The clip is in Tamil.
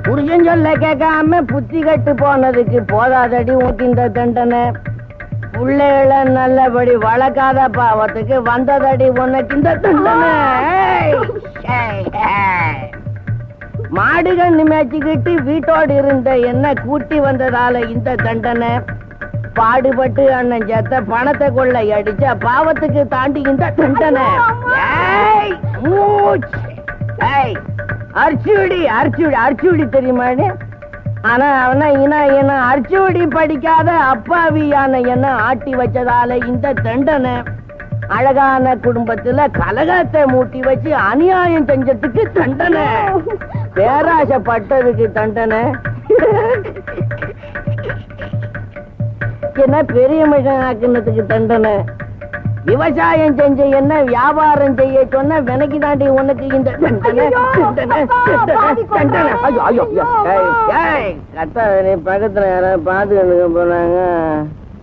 புருஷன் சொல்ல கேட்காம புத்தி கட்டு போனதுக்கு போதாதடி உனக்கு இந்த தண்டனை பிள்ளைகளை நல்லபடி வளர்க்காத பாவத்துக்கு வந்ததடி உனக்கு இந்த தண்டனை ஏய், ஏய், ஏய். மாடுகள் மேய்ச்சிக்கிட்டு வீட்டோடு இருந்த என்ன கூட்டி வந்ததால இந்த தண்டனை பாடுபட்டு அண்ணன் செத்த பணத்தை கொள்ளை அடிச்ச பாவத்துக்கு தாண்டி இந்த தண்டனை ஏய், மூச்சு. ஏய், அரிச்சுடி அரிச்சுடி அரிச்சுடி தெரியுமாடி ஆனா அவன இன என்ன அரிச்சுடி படிக்காத அப்பாவியான என்ன ஆட்டி வச்சதால இந்த தண்டனை அழகான குடும்பத்துல கலகத்தை மூட்டி வச்சு அநியாயம் செஞ்சதுக்கு தண்டனை பேராசப்பட்டதுக்கு தண்டனை என்ன பெரிய மனுஷன் ஆக்குனதுக்கு தண்டனை விவசாயம் செஞ்ச என்ன வியாபாரம் செய்ய சொன்ன வினைக்கு தாண்டி உனக்கு இந்த தண்டனை தண்டனை தண்டனை தண்டனை ஐயோ ஐயோ ஐயோ. ஏய், ஏய், கத்தாத நீ பக்கத்துல யாராவது பாத்துக்கிட்டு போனாங்க